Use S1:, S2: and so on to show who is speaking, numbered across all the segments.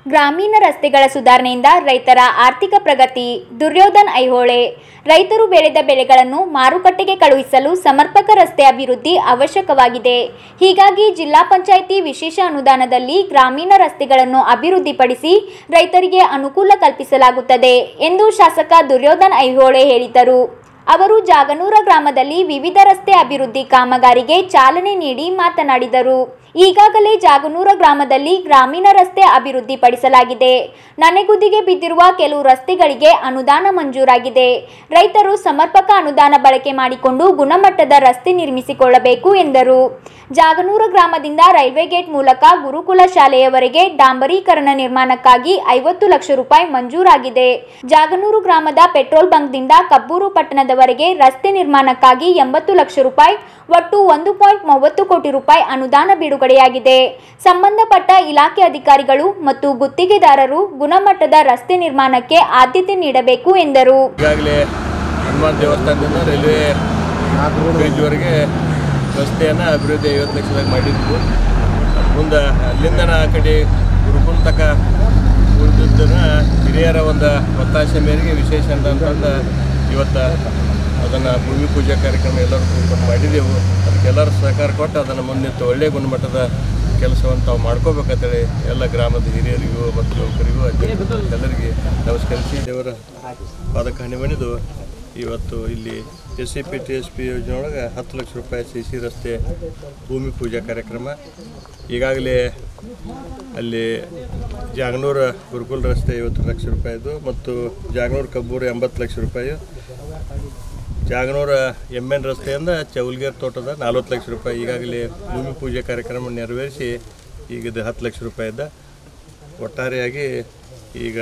S1: ಗ್ರಾಮೀಣ ರಸ್ತೆಗಳ ಸುಧಾರಣೆಯಿಂದ ರೈತರ ಆರ್ಥಿಕ ಪ್ರಗತಿ ದುರ್ಯೋಧನ್ ಐಹೊಳೆ ರೈತರು ಬೆಳೆದ ಬೆಳೆಗಳನ್ನು ಮಾರುಕಟ್ಟೆಗೆ ಕಳುಹಿಸಲು ಸಮರ್ಪಕ ರಸ್ತೆ ಅಭಿವೃದ್ಧಿ ಅವಶ್ಯಕವಾಗಿದೆ ಹೀಗಾಗಿ ಜಿಲ್ಲಾ ಪಂಚಾಯಿತಿ ವಿಶೇಷ ಅನುದಾನದಲ್ಲಿ ಗ್ರಾಮೀಣ ರಸ್ತೆಗಳನ್ನು ಅಭಿವೃದ್ಧಿಪಡಿಸಿ ರೈತರಿಗೆ ಅನುಕೂಲ ಕಲ್ಪಿಸಲಾಗುತ್ತದೆ ಎಂದು ಶಾಸಕ ದುರ್ಯೋಧನ್ ಐಹೊಳೆ ಹೇಳಿದರು ಅವರು ಜಾಗನೂರ ಗ್ರಾಮದಲ್ಲಿ ವಿವಿಧ ರಸ್ತೆ ಅಭಿವೃದ್ಧಿ ಕಾಮಗಾರಿಗೆ ಚಾಲನೆ ನೀಡಿ ಮಾತನಾಡಿದರು ಈಗಾಗಲೇ ಜಾಗನೂರ ಗ್ರಾಮದಲ್ಲಿ ಗ್ರಾಮೀಣ ರಸ್ತೆ ಅಭಿವೃದ್ಧಿಪಡಿಸಲಾಗಿದೆ ನನೆಗುದಿಗೆ ಬಿದ್ದಿರುವ ಕೆಲವು ರಸ್ತೆಗಳಿಗೆ ಅನುದಾನ ಮಂಜೂರಾಗಿದೆ ರೈತರು ಸಮರ್ಪಕ ಅನುದಾನ ಬಳಕೆ ಮಾಡಿಕೊಂಡು ಗುಣಮಟ್ಟದ ರಸ್ತೆ ನಿರ್ಮಿಸಿಕೊಳ್ಳಬೇಕು ಎಂದರು ಜಾಗನೂರ ಗ್ರಾಮದಿಂದ ರೈಲ್ವೆ ಗೇಟ್ ಮೂಲಕ ಗುರುಕುಲ ಶಾಲೆಯವರೆಗೆ ಡಾಂಬರೀಕರಣ ನಿರ್ಮಾಣಕ್ಕಾಗಿ ಐವತ್ತು ಲಕ್ಷ ರೂಪಾಯಿ ಮಂಜೂರಾಗಿದೆ ಜಾಗನೂರು ಗ್ರಾಮದ ಪೆಟ್ರೋಲ್ ಬಂಕ್ದಿಂದ ಕಬ್ಬೂರು ಪಟ್ಟಣದವರೆಗೆ ರಸ್ತೆ ನಿರ್ಮಾಣಕ್ಕಾಗಿ ಎಂಬತ್ತು ಲಕ್ಷ ರೂಪಾಯಿ ಒಟ್ಟು ಒಂದು ಪಾಯಿಂಟ್ ಮೂವತ್ತು ಕೋಟಿ ರೂಪಾಯಿ ಅನುದಾನ ಬಿಡುಗಡೆಯಾಗಿದೆ ಸಂಬಂಧಪಟ್ಟ ಇಲಾಖೆ ಅಧಿಕಾರಿಗಳು ಮತ್ತು ಗುತ್ತಿಗೆದಾರರು ಗುಣಮಟ್ಟದ ರಸ್ತೆ ನಿರ್ಮಾಣಕ್ಕೆ ಆದ್ಯತೆ ನೀಡಬೇಕು ಎಂದರು
S2: ಈಗಾಗಲೇ ಹನುಮಾನ್ ದೇವಸ್ಥಾನದಿಂದ ರೈಲ್ವೆ ಬ್ರಿಡ್ಜ್ವರೆಗೆ ರಸ್ತೆಯನ್ನು ಅಭಿವೃದ್ಧಿ ಐವತ್ತು ಲಕ್ಷದಾಗ ಮಾಡಿದ್ವು ಮುಂದೆ ಅಲ್ಲಿಂದ ಆ ಕಡೆ ಗುರುಕುಲ್ ತಕ ಉಳಿದಿದ್ದನ್ನು ಹಿರಿಯರ ಒಂದು ಒತ್ತಾಸೆ ಮೇರೆಗೆ ವಿಶೇಷ ಅಂತಂದು ಇವತ್ತು ಅದನ್ನು ಭೂಮಿ ಪೂಜಾ ಕಾರ್ಯಕ್ರಮ ಎಲ್ಲರೂ ಕೂತ್ಕೊಂಡು ಮಾಡಿದೆವು ಅದಕ್ಕೆಲ್ಲರೂ ಸಹಕಾರ ಕೊಟ್ಟು ಅದನ್ನು ಮುಂದಿಟ್ಟು ಒಳ್ಳೆಯ ಗುಣಮಟ್ಟದ ಕೆಲಸವನ್ನು ತಾವು ಮಾಡ್ಕೋಬೇಕಂತೇಳಿ ಎಲ್ಲ ಗ್ರಾಮದ ಹಿರಿಯರಿಗೂ ಮತ್ತು ಯುವಕರಿಗೂ ಅಜ್ಜರಿಗೂ ಎಲ್ಲರಿಗೆ ನಮಸ್ಕರಿಸಿ ದೇವರ ಪಾದಕ ಹಣಿವಣಿದು ಇವತ್ತು ಇಲ್ಲಿ S C P T S P ಯೋಜನೆ ಒಳಗೆ ಹತ್ತು ಲಕ್ಷ ರೂಪಾಯಿ ಸಿ ಸಿ ರಸ್ತೆ ಭೂಮಿ ಪೂಜಾ ಕಾರ್ಯಕ್ರಮ ಈಗಾಗಲೇ ಅಲ್ಲಿ ಜಾಗನೂರ ಗುರುಕುಲ್ ರಸ್ತೆ ಐವತ್ತು ಲಕ್ಷ ರೂಪಾಯಿದು ಮತ್ತು ಜಾಗನೂರು ಕಬ್ಬೂರು ಎಂಬತ್ತು ಲಕ್ಷ ರೂಪಾಯಿ ಜಾಗನೂರ ಎಮ್ ಎನ್ ರಸ್ತೆಯಿಂದ ಚೌಲ್ಗೇರ್ ತೋಟದ ನಲ್ವತ್ತು ಲಕ್ಷ ರೂಪಾಯಿ ಈಗಾಗಲೇ ಭೂಮಿ ಪೂಜೆ ಕಾರ್ಯಕ್ರಮ ನೆರವೇರಿಸಿ ಈಗ ಇದು ಹತ್ತು ಲಕ್ಷ ರೂಪಾಯಿದ ಒಟ್ಟಾರೆಯಾಗಿ ಈಗ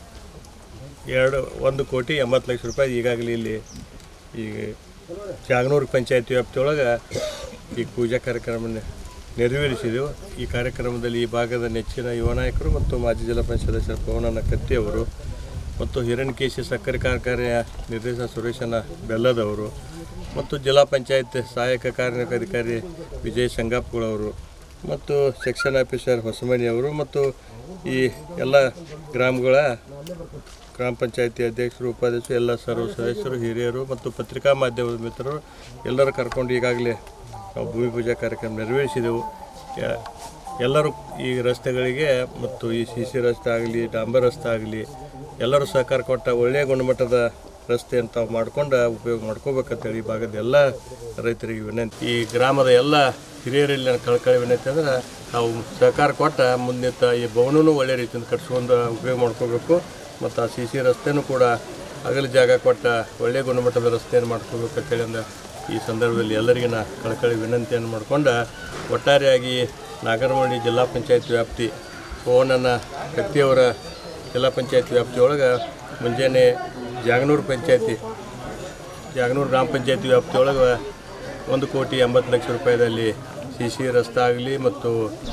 S2: ಎರಡು ಒಂದು ಕೋಟಿ ಎಂಬತ್ತು ಲಕ್ಷ ರೂಪಾಯಿ ಈಗಾಗಲೇ ಇಲ್ಲಿ ಈಗ ಜಾಗನೂರು ಪಂಚಾಯತಿ ವ್ಯಾಪ್ತಿಯೊಳಗೆ ಈ ಪೂಜಾ ಕಾರ್ಯಕ್ರಮ ನೆರವೇರಿಸಿದೆವು ಈ ಕಾರ್ಯಕ್ರಮದಲ್ಲಿ ಈ ಭಾಗದ ನೆಚ್ಚಿನ ಯುವ ನಾಯಕರು ಮತ್ತು ಮಾಜಿ ಜಿಲ್ಲಾ ಪಂಚಾಯತ್ ಸದಸ್ಯರ ಪವನನ ಕತ್ತಿ ಅವರು ಮತ್ತು ಹಿರಣ್ಯಕೇಶಿ ಸಕ್ಕರೆ ಕಾರ್ಖಾನೆಯ ನಿರ್ದೇಶಕ ಸುರೇಶನ ಬೆಲ್ಲದವರು ಮತ್ತು ಜಿಲ್ಲಾ ಪಂಚಾಯತ್ ಸಹಾಯಕ ಕಾರ್ಯನಿರ್ವಾಹಕ ವಿಜಯ್ ಸಂಗಾಪ್ಗಳವರು ಮತ್ತು ಸೆಕ್ಷನ್ ಆಫೀಸರ್ ಹೊಸಮನಿ ಅವರು ಮತ್ತು ಈ ಎಲ್ಲ ಗ್ರಾಮಗಳ ಗ್ರಾಮ ಪಂಚಾಯತಿ ಅಧ್ಯಕ್ಷರು ಉಪಾಧ್ಯಕ್ಷರು ಎಲ್ಲ ಸರ್ವ ಸದಸ್ಯರು ಹಿರಿಯರು ಮತ್ತು ಪತ್ರಿಕಾ ಮಾಧ್ಯಮದ ಮಿತ್ರರು ಎಲ್ಲರೂ ಕರ್ಕೊಂಡು ಈಗಾಗಲೇ ನಾವು ಭೂಮಿ ಪೂಜಾ ಕಾರ್ಯಕ್ರಮ ನೆರವೇರಿಸಿದೆವು ಯ- ಎಲ್ಲರೂ ಈ ರಸ್ತೆಗಳಿಗೆ ಮತ್ತು ಈ ಸಿ ಸಿ ರಸ್ತೆ ಆಗಲಿ ಡಾಂಬರ್ ರಸ್ತೆ ಆಗಲಿ ಎಲ್ಲರೂ ಸಹಕಾರ ಕೊಟ್ಟ ಒಳ್ಳೆಯ ಗುಣಮಟ್ಟದ ರಸ್ತೆ ಅಂತ ತಾವು ಮಾಡ್ಕೊಂಡು ಉಪಯೋಗ ಮಾಡ್ಕೋಬೇಕಂತೇಳಿ ಈ ಭಾಗದ ಎಲ್ಲ ರೈತರಿಗೆ ವಿನಂತಿ ಈ ಗ್ರಾಮದ ಎಲ್ಲ ಹಿರಿಯರಲ್ಲಿ ನನ್ನ ಕಳಕಳಿ ವಿನಂತಿ ಅಂದ್ರೆ ನಾವು ಸಹಕಾರ ಕೊಟ್ಟ ಮುಂದಿನ ಈ ಭವನೂ ಒಳ್ಳೆ ರೀತಿಯಿಂದ ಕಟ್ಸ್ಕೊಂಡು ಉಪಯೋಗ ಮಾಡ್ಕೋಬೇಕು ಮತ್ತು ಆ ಸಿ ಸಿ ರಸ್ತೆನೂ ಕೂಡ ಅಗಲ ಜಾಗ ಕೊಟ್ಟ ಒಳ್ಳೆಯ ಗುಣಮಟ್ಟದ ರಸ್ತೆಯನ್ನು ಮಾಡ್ಕೋಬೇಕಂತೇಳಿ ಅಂದ ಈ ಸಂದರ್ಭದಲ್ಲಿ ಎಲ್ಲರಿಗೂ ನಾ ಕಳಕಳಿ ವಿನಂತಿಯನ್ನು ಮಾಡ್ಕೊಂಡು ಒಟ್ಟಾರೆಯಾಗಿ ನಾಗರಮಳ್ಳಿ ಜಿಲ್ಲಾ ಪಂಚಾಯತ್ ವ್ಯಾಪ್ತಿ ಪವನನ ಕತ್ತಿಯವರ ಜಿಲ್ಲಾ ಪಂಚಾಯತ್ ವ್ಯಾಪ್ತಿಯೊಳಗೆ ಮುಂಜಾನೆ ಜಾಗನೂರು ಪಂಚಾಯತಿ ಜಾಗನೂರು ಗ್ರಾಮ ಪಂಚಾಯತಿ ವ್ಯಾಪ್ತಿಯೊಳಗೆ ಒಂದು ಕೋಟಿ ಎಂಬತ್ತು ಲಕ್ಷ ರೂಪಾಯಿದಲ್ಲಿ ಸಿ ಸಿ ರಸ್ತೆ ಆಗಲಿ ಮತ್ತು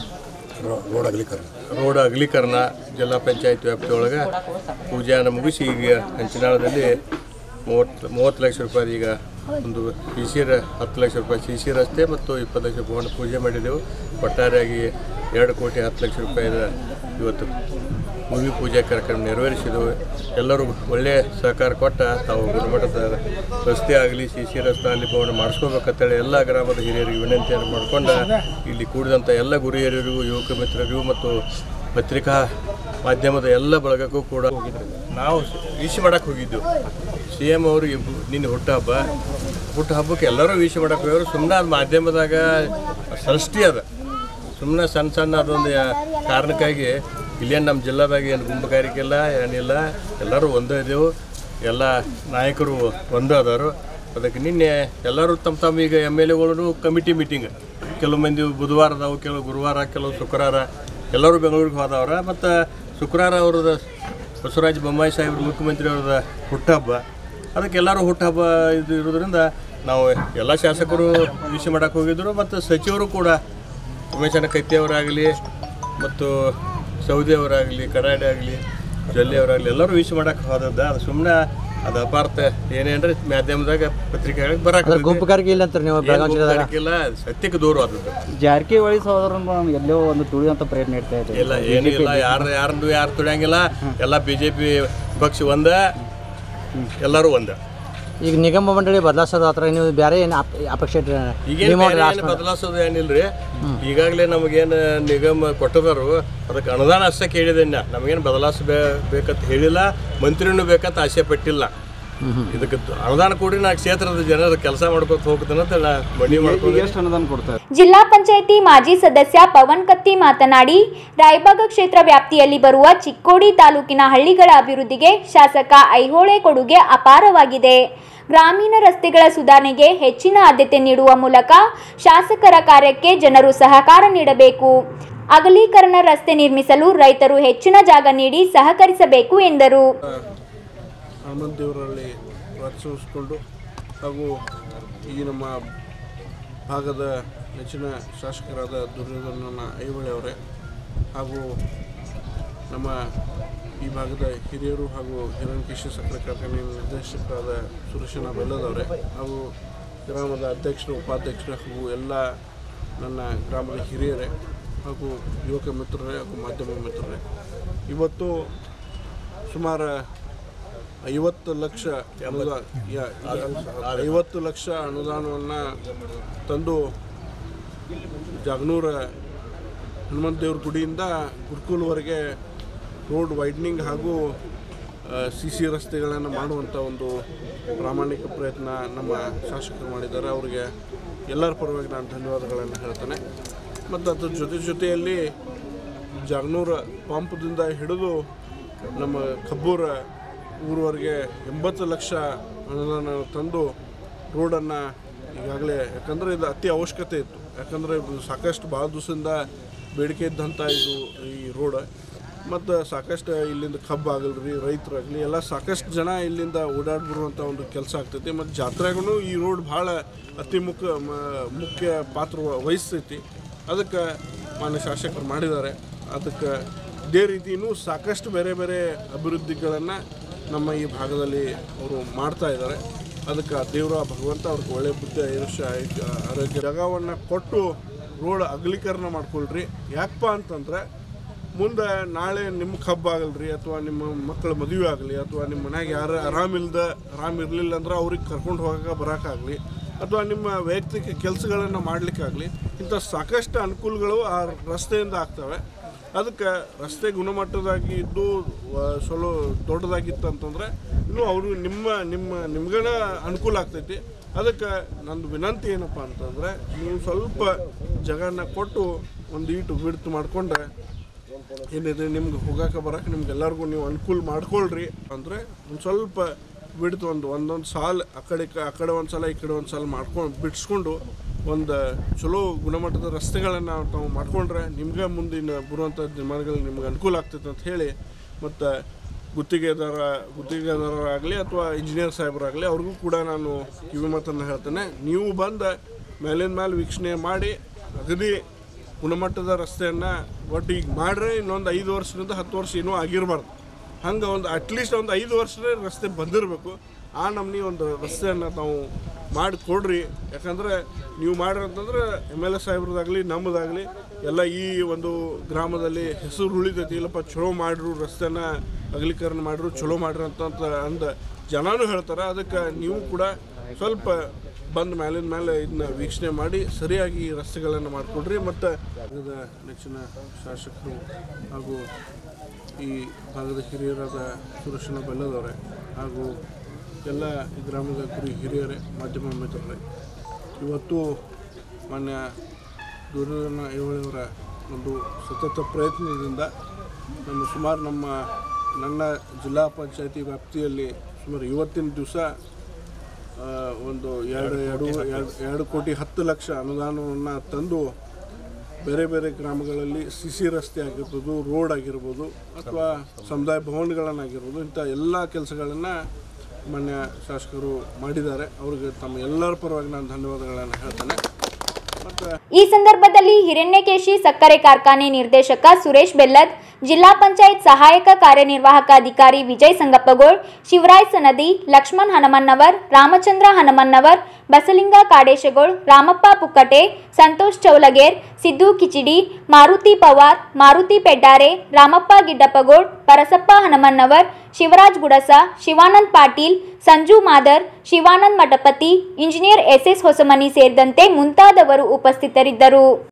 S3: ರೋಡ್ ಅಗಲೀಕರಣ
S2: ರೋಡ್ ಅಗಲೀಕರಣ ಜಿಲ್ಲಾ ಪಂಚಾಯತ್ ವ್ಯಾಪ್ತಿಯೊಳಗೆ ಪೂಜೆಯನ್ನು ಮುಗಿಸಿ ಈಗ ಹಂಚಿನಾಳದಲ್ಲಿ ಮೂವತ್ತು ಮೂವತ್ತು ಲಕ್ಷ ರೂಪಾಯಿ ಈಗ ಒಂದು ಸಿ ಸಿ ರ ಹತ್ತು ಲಕ್ಷ ರೂಪಾಯಿ ಸಿ ಸಿ ರಸ್ತೆ ಮತ್ತು ಇಪ್ಪತ್ತು ಲಕ್ಷ ರೂಪಾಯಿ ಪೂಜೆ ಮಾಡಿದೆವು ಒಟ್ಟಾರೆಯಾಗಿ ಎರಡು ಕೋಟಿ ಹತ್ತು ಲಕ್ಷ ರೂಪಾಯಿದ ಇವತ್ತು ಭೂಮಿ ಪೂಜೆ ಕಾರ್ಯಕ್ರಮ ನೆರವೇರಿಸಿದೆವು ಎಲ್ಲರೂ ಒಳ್ಳೆಯ ಸಹಕಾರ ಕೊಟ್ಟ ತಾವು ಗುಣಮಟ್ಟದ ರಸ್ತೆ ಆಗಲಿ ಸಿ ಸಿ ರಸ್ತೆ ಆಗಲಿ ಭವನ ಮಾಡಿಸ್ಕೋಬೇಕಂತೇಳಿ ಎಲ್ಲ ಗ್ರಾಮದ ಹಿರಿಯರಿಗೆ ವಿನಂತಿಯನ್ನು ಮಾಡಿಕೊಂಡು ಇಲ್ಲಿ ಕೂಡಿದಂಥ ಎಲ್ಲ ಗುರು ಹಿರಿಯರಿಗೂ ಯುವಕ ಮಿತ್ರರಿಗೂ ಮತ್ತು ಪತ್ರಿಕಾ ಮಾಧ್ಯಮದ ಎಲ್ಲ ಬಳಗಕ್ಕೂ ಕೂಡ ನಾವು ವೀಕ್ಷೆ ಮಾಡಕ್ಕೆ ಹೋಗಿದ್ದು ಸಿ ಎಮ್ ಅವರು ನಿನ್ನೆ ಹುಟ್ಟುಹಬ್ಬ ಹುಟ್ಟುಹಬ್ಬಕ್ಕೆ ಎಲ್ಲರೂ ವೀಕ್ಷೆ ಮಾಡಕ್ಕೆ ಹೋಗೋರು ಸುಮ್ಮನೆ ಅದು ಮಾಧ್ಯಮದಾಗ ಸೃಷ್ಟಿ ಅದ ಸುಮ್ಮನೆ ಸಣ್ಣ ಸಣ್ಣ ಅದೊಂದು ಯಾ- ಕಾರಣಕ್ಕಾಗಿ ಇಲ್ಲೇನು ನಮ್ಮ ಜಿಲ್ಲಾದಾಗ ಏನು ಗುಂಪುಗಾರಿಕೆ ಇಲ್ಲ ಏನಿಲ್ಲ ಎಲ್ಲರೂ ಒಂದೇ ಇದ್ದೆವು ಎಲ್ಲ ನಾಯಕರು ಒಂದೇ ಅದಾರು ಅದಕ್ಕೆ ನಿನ್ನೆ ಎಲ್ಲರೂ ತಮ್ಮ ತಮ್ಮ ಈಗ ಎಮ್ ಎಲ್ ಎಗಳು ಕಮಿಟಿ ಮೀಟಿಂಗ್ ಕೆಲವು ಮಂದಿ ಬುಧವಾರ ಅದಾವು ಕೆಲವು ಗುರುವಾರ ಕೆಲವು ಶುಕ್ರವಾರ ಎಲ್ಲರೂ ಬೆಂಗಳೂರಿಗೆ ಹೋದವ್ರ ಮತ್ತು ಶುಕ್ರವಾರ ಅವ್ರದ್ದು ಬಸವರಾಜ ಬೊಮ್ಮಾಯಿ ಸಾಹೇಬ್ರು ಮುಖ್ಯಮಂತ್ರಿ ಅವ್ರದ್ದು ಹುಟ್ಟುಹಬ್ಬ ಅದಕ್ಕೆ ಎಲ್ಲರೂ ಹುಟ್ಟುಹಬ್ಬ ಇದು ಇರೋದ್ರಿಂದ ನಾವು ಎಲ್ಲ ಶಾಸಕರು ವಿಷಯ ಮಾಡಕ್ಕೆ ಹೋಗಿದ್ದರು ಮತ್ತು ಸಚಿವರು ಕೂಡ ಉಮೇಶನ ಕತ್ತಿಯವರಾಗಲಿ ಮತ್ತು ಸೌದಿ ಅವರಾಗಲಿ ಕರಾಡೆ ಆಗಲಿ ಜೊಲ್ಲೆ ಅವರಾಗಲಿ ಎಲ್ಲರೂ ವಿಶ್ ಮಾಡಕ್ಕೆ ಹೋದದ್ದು ಅದು ಸುಮ್ಮನೆ ಅದು ಅಪಾರ್ಥ ಏನೇನ್ರಿ ಮಾಧ್ಯಮದಾಗ ಪತ್ರಿಕೆಗಳಿಗೆ ಬರಕ್ಕೆ
S4: ಅದ್ರ ಗುಂಪುಗಾರಿಕೆ ಇಲ್ಲ ಅಂತಾರೆ ನೀವು ಬೆಳಗಾವಿ ಜಿಲ್ಲೆದಾಗ
S2: ಇಲ್ಲ ಸತ್ಯಕ್ಕೆ ದೂರ ಆದದ್ದು
S5: ಜಾರಕಿಹೊಳಿ ಸಹೋದರನ್ನು ಎಲ್ಲೋ ಒಂದು ತುಳಿಯುವಂಥ ಪ್ರಯತ್ನ ಇಡ್ತಾ ಇದೆ
S2: ಇಲ್ಲ ಏನೂ ಇಲ್ಲ ಯಾರು ಯಾರನ್ನು ಯಾರು ತುಳಿಯಂಗಿಲ್ಲ ಎಲ್ಲ ಬಿ ಜೆ ಪಿ ಪಕ್ಷ ಒಂದ ಎಲ್ಲರೂ ಒಂದ
S4: ಈಗ ನಿಗಮ ಮಂಡಳಿ ಬದಲಾಯಿಸೋದು ಆ ಥರ ನೀವು ಬೇರೆ ಏನು ಅಪೇಕ್ಷೆ ಇಟ್ರೆ
S2: ಈಗೇನು
S4: ನಿಮ್ಮ
S2: ಬೇರೆ ಏನು ಬದಲಾಯಿಸೋದು ಏನಿಲ್ರಿ ಈಗಾಗಲೇ ನಮಗೇನು ನಿಗಮ ಕೊಟ್ಟದಾರು ಅದಕ್ಕೆ ಅನುದಾನ ಅಷ್ಟೇ ಕೇಳಿದೆ ಇನ್ನ ನಮಗೇನು ಬದಲಾಯಿಸಬೇ ಬೇಕಂತ ಹೇಳಿಲ್ಲ ಮಂತ್ರಿನೂ ಬೇಕಂತ ಆಸೆ ಪಟ್ಟಿಲ್ಲ ಇದಕ್ಕೆ ಅನುದಾನ ಕೊಡಿ ನಾ ಕ್ಷೇತ್ರದ ಜನರ ಕೆಲಸ ಮಾಡ್ಕೊತ ಹೋಗ್ತಾನೆ ಅಂತ ನಾ ಮನಿ ಮಾಡ್ಕೊಂಡು
S5: ಎಷ್ಟು ಅನುದಾನ ಕೊಡ್ತಾರೆ
S1: ಜಿಲ್ಲಾ ಪಂಚಾಯಿತಿ ಮಾಜಿ ಸದಸ್ಯ ಪವನ್ ಕತ್ತಿ ಮಾತನಾಡಿ ರಾಯಬಾಗ ಕ್ಷೇತ್ರ ವ್ಯಾಪ್ತಿಯಲ್ಲಿ ಬರುವ ಚಿಕ್ಕೋಡಿ ತಾಲೂಕಿನ ಹಳ್ಳಿಗಳ ಅಭಿವೃದ್ಧಿಗೆ ಶಾಸಕ ಐಹೊಳೆ ಕೊಡುಗೆ ಅಪಾರವಾಗಿದೆ ಗ್ರಾಮೀಣ ರಸ್ತೆಗಳ ಸುಧಾರಣೆಗೆ ಹೆಚ್ಚಿನ ಆದ್ಯತೆ ನೀಡುವ ಮೂಲಕ ಶಾಸಕರ ಕಾರ್ಯಕ್ಕೆ ಜನರು ಸಹಕಾರ ನೀಡಬೇಕು ಅಗಲೀಕರಣ ರಸ್ತೆ ನಿರ್ಮಿಸಲು ರೈತರು ಹೆಚ್ಚಿನ ಜಾಗ ನೀಡಿ ಸಹಕರಿಸಬೇಕು ಎಂದರು
S6: ಹನುಮಂತ ದೇವರಲ್ಲಿ ರಚಿಸಿಕೊಂಡು ಹಾಗೂ ಈ ನಮ್ಮ ಭಾಗದ ನೆಚ್ಚಿನ ಶಾಸಕರಾದ ದುರ್ಯೋಧನ ಐಹೊಳೆ ಅವರೇ ಹಾಗೂ ನಮ್ಮ ಈ ಭಾಗದ ಹಿರಿಯರು ಹಾಗೂ ಹಿರಣ್ಯಕೇಶಿ ಸಕ್ಕರೆ ಕಾರ್ಖಾನೆ ನಿರ್ದೇಶಕರಾದ ಸುರೇಶನ ಬೆಲ್ಲದವರೇ ಹಾಗೂ ಗ್ರಾಮದ ಅಧ್ಯಕ್ಷರು ಉಪಾಧ್ಯಕ್ಷರು ಹಾಗೂ ಎಲ್ಲ ನನ್ನ ಗ್ರಾಮದ ಹಿರಿಯರೇ ಹಾಗೂ ಯುವಕ ಮಿತ್ರರೇ ಹಾಗೂ ಮಾಧ್ಯಮ ಮಿತ್ರರೇ ಇವತ್ತು ಸುಮಾರು ಐವತ್ತು ಲಕ್ಷ ಅನುದಾನ ಯಾ- ಐವತ್ತು ಲಕ್ಷ ಅನುದಾನವನ್ನು ತಂದು ಜಾಗನೂರ ಹನುಮಂತ ದೇವ್ರ ಗುಡಿಯಿಂದ ಗುರುಕುಲ್ವರೆಗೆ ರೋಡ್ ವೈಡ್ನಿಂಗ್ ಹಾಗೂ ಸಿ ಸಿ ರಸ್ತೆಗಳನ್ನು ಮಾಡುವಂಥ ಒಂದು ಪ್ರಾಮಾಣಿಕ ಪ್ರಯತ್ನ ನಮ್ಮ ಶಾಸಕರು ಮಾಡಿದ್ದಾರೆ ಅವರಿಗೆ ಎಲ್ಲರ ಪರವಾಗಿ ನಾನು ಧನ್ಯವಾದಗಳನ್ನು ಹೇಳ್ತೇನೆ ಮತ್ತು ಅದ್ರ ಜೊತೆ ಜೊತೆಯಲ್ಲಿ ಜಾಗನೂರ ಪಂಪ್ದಿಂದ ಹಿಡಿದು ನಮ್ಮ ಕಬ್ಬೂರ ಊರವರೆಗೆ ಎಂಬತ್ತು ಲಕ್ಷ ಅನುದಾನ ತಂದು ರೋಡನ್ನು ಈಗಾಗಲೇ ಯಾಕಂದರೆ ಇದು ಅತಿ ಅವಶ್ಯಕತೆ ಇತ್ತು ಯಾಕಂದರೆ ಇದು ಸಾಕಷ್ಟು ಭಾಳ ದಿವಸದಿಂದ ಬೇಡಿಕೆ ಇದ್ದಂಥ ಇದು ಈ ರೋಡ್ ಮತ್ತು ಸಾಕಷ್ಟು ಇಲ್ಲಿಂದ ಕಬ್ಬು ಆಗಲ್ರಿ ರೈತರಾಗಲಿ ಎಲ್ಲ ಸಾಕಷ್ಟು ಜನ ಇಲ್ಲಿಂದ ಓಡಾಡಿ ಬರುವಂಥ ಒಂದು ಕೆಲಸ ಆಗ್ತೈತಿ ಮತ್ತು ಜಾತ್ರೆಗೂ ಈ ರೋಡ್ ಭಾಳ ಅತಿ ಮುಖ್ಯ ಮ- ಮುಖ್ಯ ಪಾತ್ರ ವಹಿಸ್ತೈತಿ ಅದಕ್ಕೆ ಮಾನ್ಯ ಶಾಸಕರು ಮಾಡಿದ್ದಾರೆ ಅದಕ್ಕೆ ಇದೇ ರೀತಿ ಇನ್ನೂ ಸಾಕಷ್ಟು ಬೇರೆ ಬೇರೆ ಅಭಿವೃದ್ಧಿಗಳನ್ನು ನಮ್ಮ ಈ ಭಾಗದಲ್ಲಿ ಅವರು ಮಾಡ್ತಾ ಇದ್ದಾರೆ ಅದಕ್ಕೆ ಆ ದೇವರ ಭಗವಂತ ಅವ್ರಿಗೆ ಒಳ್ಳೆ ಬುದ್ಧಿ ಆಯುಷ್ಯ ಆಯ್ತು, ಆರೋಗ್ಯ ಜಾಗವನ್ನು ಕೊಟ್ಟು ರೋಡ್ ಅಗಲೀಕರಣ ಮಾಡ್ಕೊಳ್ರಿ ಯಾಕಪ್ಪ ಅಂತಂದ್ರೆ ಮುಂದೆ ನಾಳೆ ನಿಮ್ಮ ಕಬ್ಬು ಆಗಲ್ರಿ ಅಥವಾ ನಿಮ್ಮ ಮಕ್ಕಳ ಮದುವೆ ಆಗಲಿ ಅಥವಾ ನಿಮ್ಮ ಮನ್ಯಾಗ ಯಾರು ಆರಾಮಿಲ್ದ ಆರಾಮ್ ಇರಲಿಲ್ಲ ಅಂದ್ರೆ ಅವ್ರಿಗೆ ಕರ್ಕೊಂಡು ಹೋಗಕ್ಕೆ ಬರೋಕ್ಕಾಗಲಿ ಅಥವಾ ನಿಮ್ಮ ವೈಯಕ್ತಿಕ ಕೆಲಸಗಳನ್ನು ಮಾಡಲಿಕ್ಕಾಗಲಿ ಇಂಥ ಸಾಕಷ್ಟು ಅನುಕೂಲಗಳು ಆ ರಸ್ತೆಯಿಂದ ಆಗ್ತವೆ ಅದಕ್ಕೆ ರಸ್ತೆ ಗುಣಮಟ್ಟದಾಗಿ ಇದ್ದು ವ- ಸ್ವಲ್ಪ ದೊಡ್ಡದಾಗಿತ್ತು ಅಂತಂದ್ರೆ ಇನ್ನೂ ಅವರು ನಿಮ್ಮ ನಿಮ್ಮ ನಿಮ್ಗನ ಅನುಕೂಲ ಆಗ್ತೈತಿ ಅದಕ್ಕೆ ನಂದು ವಿನಂತಿ ಏನಪ್ಪ ಅಂತಂದ್ರೆ ನೀವು ಸ್ವಲ್ಪ ಜಾಗನ ಕೊಟ್ಟು ಒಂದು ಈಟು ಬಿಡ್ತು ಮಾಡ್ಕೊಂಡ್ರೆ ಏನಿದೆ ನಿಮ್ಗೆ ಹೋಗಕ್ಕೆ ಬರಕ್ಕೆ ನಿಮ್ಗೆ ಎಲ್ಲರಿಗೂ ನೀವು ಅನುಕೂಲ ಮಾಡ್ಕೊಳ್ರಿ ಅಂದರೆ ಒಂದು ಸ್ವಲ್ಪ ಬಿಡ್ತು ಒಂದು ಒಂದೊಂದು ಸಾಲ ಆ ಕಡೆ ಕ- ಆ ಕಡೆ ಒಂದು ಸಲ ಈ ಕಡೆ ಒಂದು ಸಲ ಮಾಡ್ಕೊಂಡು ಬಿಡಿಸ್ಕೊಂಡು ಒಂದು ಚಲೋ ಗುಣಮಟ್ಟದ ರಸ್ತೆಗಳನ್ನು ನಾವು ಮಾಡ್ಕೊಂಡ್ರೆ ನಿಮ್ಗೆ ಮುಂದಿನ ಬರುವಂಥ ದಿನಮಾನಗಳು ನಿಮ್ಗೆ ಅನುಕೂಲ ಆಗ್ತೈತೆ ಅಂತ ಹೇಳಿ ಮತ್ತು ಗುತ್ತಿಗೆದಾರ ಗುತ್ತಿಗೆದಾರರಾಗಲಿ ಅಥವಾ ಇಂಜಿನಿಯರ್ ಸಾಹೇಬರಾಗಲಿ ಅವ್ರಿಗೂ ಕೂಡ ನಾನು ಕಿವಿ ಮಾತನ್ನು ಹೇಳ್ತೇನೆ ನೀವು ಬಂದು ಮೇಲಿನ ಮೇಲೆ ವೀಕ್ಷಣೆ ಮಾಡಿ ಅಗದಿ ಗುಣಮಟ್ಟದ ರಸ್ತೆಯನ್ನು ಒಟ್ಟು ಈಗ ಮಾಡ್ರೆ ಇನ್ನೊಂದು ಐದು ವರ್ಷದಿಂದ ಹತ್ತು ವರ್ಷ ಏನೂ ಆಗಿರಬಾರ್ದು ಹಂಗೆ ಒಂದು ಅಟ್ಲೀಸ್ಟ್ ಒಂದು ಐದು ವರ್ಷದ ರಸ್ತೆ ಬಂದಿರಬೇಕು ಆ ನಮ್ನಿ ಒಂದು ರಸ್ತೆಯನ್ನು ನಾವು ಮಾಡಿ ಕೊಡ್ರಿ ಯಾಕಂದರೆ ನೀವು ಮಾಡ್ರಿ ಅಂತಂದ್ರೆ ಎಮ್ ಎಲ್ ಎ ಸಾಹೇಬ್ರದಾಗಲಿ ನಮ್ಮದಾಗಲಿ ಎಲ್ಲ ಈ ಒಂದು ಗ್ರಾಮದಲ್ಲಿ ಹೆಸರು ಉಳಿತೈತಿ ಇಲ್ಲಪ್ಪ ಚಲೋ ಮಾಡ್ರು ರಸ್ತೆನ ಅಗಲೀಕರಣ ಮಾಡ್ರು ಚಲೋ ಮಾಡ್ರಿ ಅಂತ ಅಂತ ಅಂದ ಜನನೂ ಹೇಳ್ತಾರೆ ಅದಕ್ಕೆ ನೀವು ಕೂಡ ಸ್ವಲ್ಪ ಬಂದ ಮೇಲಿನ ಮೇಲೆ ಇದನ್ನ ವೀಕ್ಷಣೆ ಮಾಡಿ ಸರಿಯಾಗಿ ಈ ರಸ್ತೆಗಳನ್ನು ಮಾಡಿಕೊಡ್ರಿ ಮತ್ತು ಭಾಗದ ನೆಚ್ಚಿನ ಶಾಸಕರು ಹಾಗೂ ಈ ಭಾಗದ ಹಿರಿಯರಾದ ಸುರೇಶನ ಬೆಲ್ಲದವರೇ ಹಾಗೂ ಎಲ್ಲ ಈ ಗ್ರಾಮದ ಗುರಿ ಹಿರಿಯರೇ ಮಾಧ್ಯಮ ಮಿತ್ರರೇ ಇವತ್ತು ಮಾನ್ಯ ದುರ್ಯೋಧನ ಐಹೊಳೆಯವರ ಒಂದು ಸತತ ಪ್ರಯತ್ನದಿಂದ ನಮ್ಮ ಸುಮಾರು ನಮ್ಮ ನನ್ನ ಜಿಲ್ಲಾ ಪಂಚಾಯತಿ ವ್ಯಾಪ್ತಿಯಲ್ಲಿ ಸುಮಾರು ಇವತ್ತಿನ ದಿವಸ ಆ, ಒಂದು ಎರಡು ಎರಡು ಎರಡು ಎರಡು ಕೋಟಿ ಹತ್ತು ಲಕ್ಷ ಅನುದಾನವನ್ನು ತಂದು ಬೇರೆ ಬೇರೆ ಗ್ರಾಮಗಳಲ್ಲಿ ಸಿ ಸಿ ರಸ್ತೆ ಆಗಿರ್ಬೋದು ರೋಡ್ ಆಗಿರ್ಬೋದು ಅಥವಾ ಸಮುದಾಯ ಭವನಗಳನ್ನಾಗಿರ್ಬೋದು ಇಂಥ ಎಲ್ಲ ಕೆಲಸಗಳನ್ನು ಮಾನ್ಯ ಶಾಸಕರು ಮಾಡಿದ್ದಾರೆ ಅವ್ರಿಗೆ ತಮ್ಮ ಎಲ್ಲರ ಪರವಾಗಿ ನಾನು ಧನ್ಯವಾದಗಳನ್ನು ಹೇಳ್ತೇನೆ ಮತ್ತು
S1: ಈ ಸಂದರ್ಭದಲ್ಲಿ ಹಿರಣ್ಯಕೇಶಿ ಸಕ್ಕರೆ ಕಾರ್ಖಾನೆ ನಿರ್ದೇಶಕ ಸುರೇಶ್ ಬೆಲ್ಲದ್ ಜಿಲ್ಲಾ ಪಂಚಾಯತ್ ಸಹಾಯಕ ಕಾರ್ಯನಿರ್ವಾಹಕ ಅಧಿಕಾರಿ Vijay ಸಂಗಪ್ಪಗೋಳ್ Shivarai Sanadi Lakshman ಹನುಮನ್ನವರ್ Ramachandra ಹನುಮನ್ನವರ್ Basalinga Kadeshagol Ramappa Pukkate Santosh Chaulager Siddu Kichidi Maruti Pawar Maruti Peddare Ramappa Giddappagol Parasappa Hanumannavar Shivaraj Gudasa Shivanand Patil Sanju Madar Shivanand Mathapati engineer S S Hosamani ಸೇರಿದಂತೆ ಮುಂತಾದವರು ಉಪಸ್ಥಿತರಿದ್ದರು